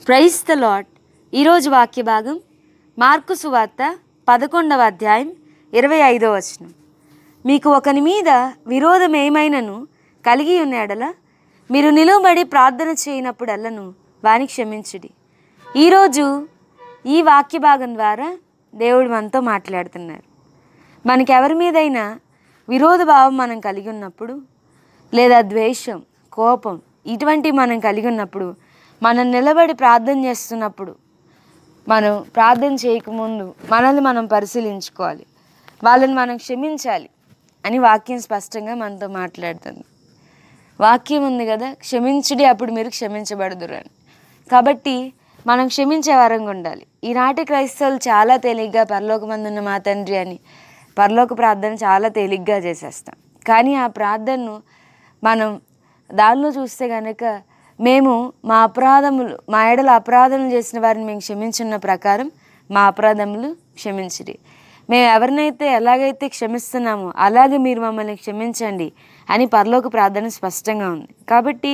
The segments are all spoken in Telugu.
ప్రైస్ ద లాడ్ ఈరోజు వాక్య భాగం మార్కు సువార్త పదకొండవ అధ్యాయం ఇరవై ఐదవ వచనం మీకు ఒకని మీద విరోధం ఏమైనను కలిగి ఉన్న ఎడల మీరు నిలువబడి ప్రార్థన చేయనప్పుడల్లను వాని క్షమించుడి ఈరోజు ఈ వాక్య భాగం ద్వారా దేవుడు మనతో మాట్లాడుతున్నారు మనకి ఎవరి మీదైనా విరోధ భావం మనం కలిగి ఉన్నప్పుడు లేదా ద్వేషం కోపం ఇటువంటివి మనం కలిగి ఉన్నప్పుడు మనం నిలబడి ప్రార్థన చేస్తున్నప్పుడు మనం ప్రార్థన చేయకముందు మనల్ని మనం పరిశీలించుకోవాలి వాళ్ళని మనం క్షమించాలి అని వాక్యం స్పష్టంగా మనతో మాట్లాడుతుంది వాక్యం ఉంది కదా క్షమించుడి అప్పుడు మీరు క్షమించబడదురు అని కాబట్టి మనం క్షమించే వరంగా ఉండాలి ఈనాటి క్రైస్తవులు చాలా తేలిగ్గా పరలోకమందున్న మా తండ్రి అని పరలోక ప్రార్థన చాలా తేలిగ్గా చేసేస్తాం కానీ ఆ ప్రార్థనను మనం దానిలో చూస్తే కనుక మేము మా అపరాధములు మా ఎడల అపరాధములు చేసిన వారిని మేము క్షమించున్న ప్రకారం మా అపరాధములు క్షమించిరి మేము ఎవరినైతే ఎలాగైతే క్షమిస్తున్నామో అలాగే మీరు మమ్మల్ని క్షమించండి అని పరలోక ప్రార్థన స్పష్టంగా ఉంది కాబట్టి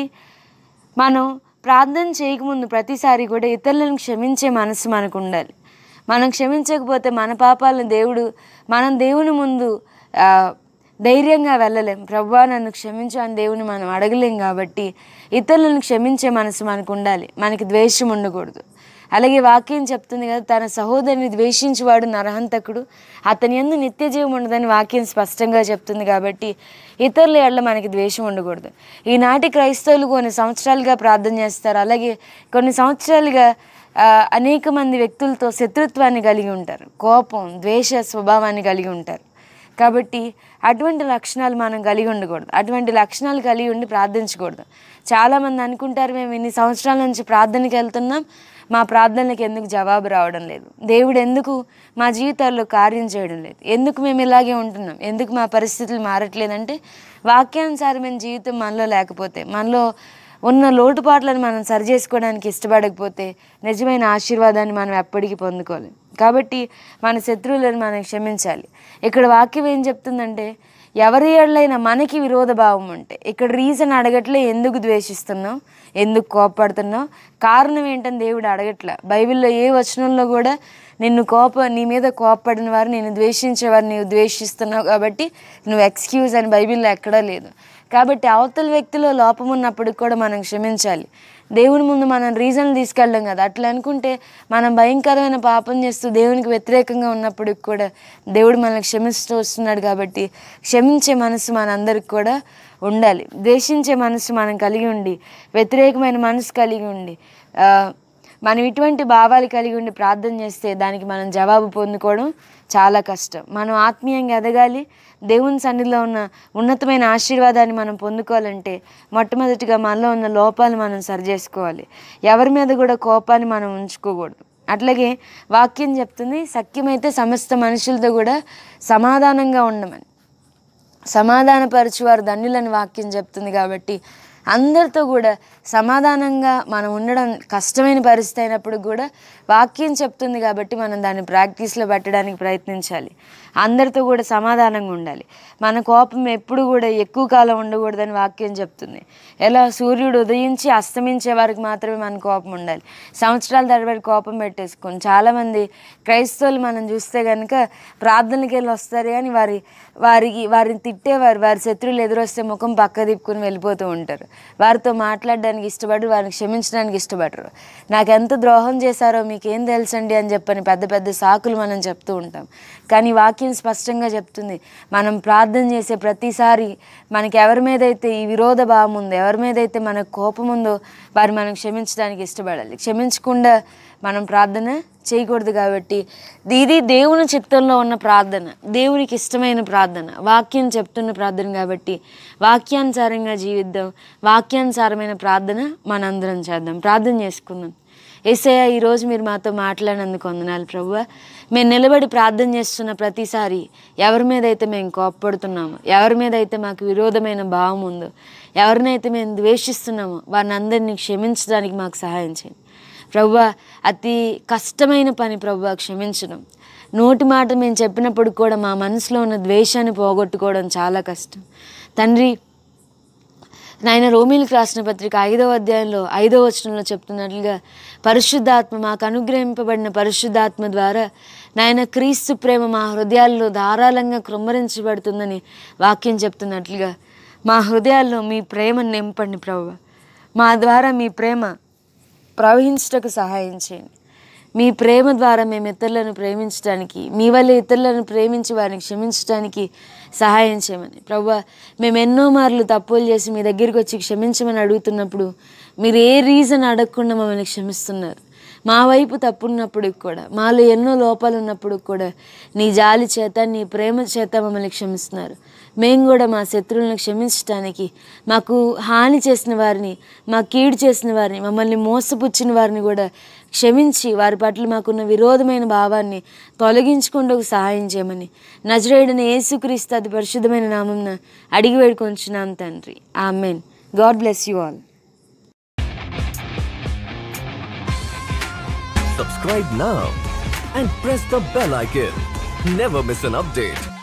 మనం ప్రార్థన చేయకముందు ప్రతిసారి కూడా ఇతరులను క్షమించే మనసు మనకు ఉండాలి మనం క్షమించకపోతే మన పాపాలను దేవుడు మనం దేవుని ముందు ఆ, ధైర్యంగా వెళ్ళలేం ప్రభా నన్ను క్షమించు అని దేవుని మనం అడగలేం కాబట్టి ఇతరులను క్షమించే మనసు మనకు ఉండాలి మనకి ద్వేషం ఉండకూడదు అలాగే వాక్యం చెప్తుంది కదా తన సహోదరిని ద్వేషించేవాడు నరహంతకుడు అతని ఎందు నిత్య జీవం ఉండదని వాక్యం స్పష్టంగా చెప్తుంది కాబట్టి ఇతరుల ఎడల మనకి ద్వేషం ఉండకూడదు ఈనాటి క్రైస్తవులు కొన్ని సంవత్సరాలుగా ప్రార్థన చేస్తారు అలాగే కొన్ని సంవత్సరాలుగా ఆ, అనేక మంది వ్యక్తులతో శత్రుత్వాన్ని కలిగి ఉంటారు కోపం ద్వేష స్వభావాన్ని కలిగి ఉంటారు కాబట్టి అటువంటి లక్షణాలు మనం కలిగి ఉండకూడదు అటువంటి లక్షణాలు కలిగి ఉండి ప్రార్థించకూడదు చాలామంది అనుకుంటారు మేము ఇన్ని సంవత్సరాల నుంచి ప్రార్థనకి వెళ్తున్నాం మా ప్రార్థనలకు ఎందుకు జవాబు రావడం లేదు దేవుడు ఎందుకు మా జీవితాల్లో కార్యం చేయడం లేదు ఎందుకు మేము ఇలాగే ఉంటున్నాం ఎందుకు మా పరిస్థితులు మారట్లేదంటే వాక్యానుసారమైన జీవితం మనలో లేకపోతే మనలో ఉన్న లోటుపాట్లను మనం సరి చేసుకోవడానికి ఇష్టపడకపోతే నిజమైన ఆశీర్వాదాన్ని మనం ఎప్పటికీ పొందుకోలేం కాబట్టి మన శత్రువులను మనం క్షమించాలి ఇక్కడ వాక్యం ఏం చెప్తుందంటే ఎవరి ఏళ్ళైనా మనకి విరోధ భావం ఉంటే ఇక్కడ రీజన్ అడగట్లే ఎందుకు ద్వేషిస్తున్నావు ఎందుకు కోపడుతున్నావు కారణం ఏంటని దేవుడు అడగట్లే బైబిల్లో ఏ వచనంలో కూడా నిన్ను కోప నీ మీద కోపపడిన వారు నేను ద్వేషించేవారు నీవు ద్వేషిస్తున్నావు కాబట్టి నువ్వు ఎక్స్క్యూజ్ అని బైబిల్లో ఎక్కడా లేదు కాబట్టి అవతల వ్యక్తిలో లోపం ఉన్నప్పటికి కూడా మనం క్షమించాలి దేవుని ముందు మనం రీజన్లు తీసుకెళ్ళం కదా అట్లా అనుకుంటే మనం భయంకరమైన పాపం చేస్తూ దేవునికి వ్యతిరేకంగా ఉన్నప్పటికి కూడా దేవుడు మనల్ని క్షమిస్తూ వస్తున్నాడు కాబట్టి క్షమించే మనసు మనందరికి కూడా ఉండాలి ద్వేషించే మనసు మనం కలిగి ఉండి వ్యతిరేకమైన మనసు కలిగి ఉండి ఆ, మనం ఇటువంటి భావాలు కలిగి ఉండి ప్రార్థన చేస్తే దానికి మనం జవాబు పొందుకోవడం చాలా కష్టం మనం ఆత్మీయంగా ఎదగాలి దేవుని సన్నిధిలో ఉన్న ఉన్నతమైన ఆశీర్వాదాన్ని మనం పొందుకోవాలంటే మొట్టమొదటిగా మనలో ఉన్న లోపాలు మనం సరి చేసుకోవాలి ఎవరి మీద కూడా కోపాన్ని మనం ఉంచుకోకూడదు అట్లాగే వాక్యం చెప్తుంది సఖ్యమైతే సమస్త మనుషులతో కూడా సమాధానంగా ఉండమని సమాధానపరచువారు ధన్యులని వాక్యం చెప్తుంది కాబట్టి అందరితో కూడా సమాధానంగా మనం ఉండడం కష్టమైన పరిస్థితి అయినప్పుడు కూడా వాక్యం చెప్తుంది కాబట్టి మనం దాన్ని ప్రాక్టీస్లో పెట్టడానికి ప్రయత్నించాలి అందరితో కూడా సమాధానంగా ఉండాలి మన కోపం ఎప్పుడు కూడా ఎక్కువ కాలం ఉండకూడదని వాక్యం చెప్తుంది ఎలా సూర్యుడు ఉదయించి అస్తమించే వరకు మాత్రమే మన కోపం ఉండాలి సంవత్సరాల తరబడి కోపం పెట్టేసుకొని చాలామంది క్రైస్తవులు మనం చూస్తే కనుక ప్రార్థనకి వెళ్ళి వస్తారు కానీ వారి వారికి వారిని తిట్టేవారు వారి శత్రువులు ఎదురొస్తే ముఖం పక్క తిప్పుకొని వెళ్ళిపోతూ ఉంటారు వారితో మాట్లాడడానికి ఇష్టపడరు వారిని క్షమించడానికి ఇష్టపడరు నాకు ఎంత ద్రోహం చేశారో మీకేం తెలుసండి అని చెప్పని పెద్ద పెద్ద సాకులు మనం చెప్తూ ఉంటాం కానీ వాక్యం స్పష్టంగా చెప్తుంది మనం ప్రార్థన చేసే ప్రతిసారి మనకి ఎవరి మీద అయితే ఈ విరోధ భావం ఉందో ఎవరి మీద అయితే మనకు కోపం ఉందో వారిని మనం క్షమించడానికి ఇష్టపడాలి క్షమించకుండా మనం ప్రార్థన చేయకూడదు కాబట్టి ఇది దేవుని చిత్తంలో ఉన్న ప్రార్థన దేవునికి ఇష్టమైన ప్రార్థన వాక్యం చెప్తున్న ప్రార్థన కాబట్టి వాక్యానుసారంగా జీవిద్దాం వాక్యానుసారమైన ప్రార్థన మనందరం చేద్దాం ప్రార్థన చేసుకుందాం ఏసయ్య ఈరోజు మీరు మాతో మాట్లాడినందుకు వందనాలు ప్రభు మేము నిలబడి ప్రార్థన చేస్తున్న ప్రతిసారి ఎవరి మీద అయితే మేము కోప్పడుతున్నామో ఎవరి మీద అయితే మాకు విరోధమైన భావం ఉందో ఎవరినైతే మేము ద్వేషిస్తున్నామో వారిని అందరినీ క్షమించడానికి మాకు సహాయం చేయండి ప్రభు అతి కష్టమైన పని ప్రభు క్షమించడం నోటి మాట మేము చెప్పినప్పుడు కూడా మా మనసులో ఉన్న ద్వేషాన్ని పోగొట్టుకోవడం చాలా కష్టం తండ్రి నాయన రోమిలకు రాసిన పత్రిక ఐదవ అధ్యాయంలో ఐదవ వచనంలో చెప్తున్నట్లుగా పరిశుద్ధాత్మ మాకు అనుగ్రహింపబడిన పరిశుద్ధాత్మ ద్వారా నాయన క్రీస్తు ప్రేమ మా హృదయాల్లో ధారాళంగా కృమ్మరించబడుతుందని వాక్యం చెప్తున్నట్లుగా మా హృదయాల్లో మీ ప్రేమను నింపండి ప్రభు మా ద్వారా మీ ప్రేమ ప్రవహించుటకు సహాయం చేయండి మీ ప్రేమ ద్వారా మేము ఇతరులను ప్రేమించడానికి మీ వల్ల ఇతరులను ప్రేమించి వారిని క్షమించడానికి సహాయం చేయమని ప్రభు మేము ఎన్నో మార్లు తప్పులు చేసి మీ దగ్గరికి వచ్చి క్షమించమని అడుగుతున్నప్పుడు మీరు ఏ రీజన్ అడగకుండా మమ్మల్ని క్షమిస్తున్నారు మా వైపు తప్పున్నప్పుడు కూడా మాలో ఎన్నో లోపాలు ఉన్నప్పుడు కూడా నీ జాలి చేత నీ ప్రేమ చేత మమ్మల్ని క్షమిస్తున్నారు మేము కూడా మా శత్రువులను క్షమించడానికి మాకు హాని చేసిన వారిని మా కీడు చేసిన వారిని మమ్మల్ని మోసపుచ్చిన వారిని కూడా క్షమించి వారి పట్ల మాకున్న విరోధమైన భావాన్ని తొలగించుకుంటూ సహాయం చేయమని నజరేయుడిని యేసుక్రీస్తు అతి పరిశుద్ధమైన నామం అడిగి వేడుకొంచున్నాం తండ్రి amen God bless you all Subscribe now and press the bell icon. Never miss an update.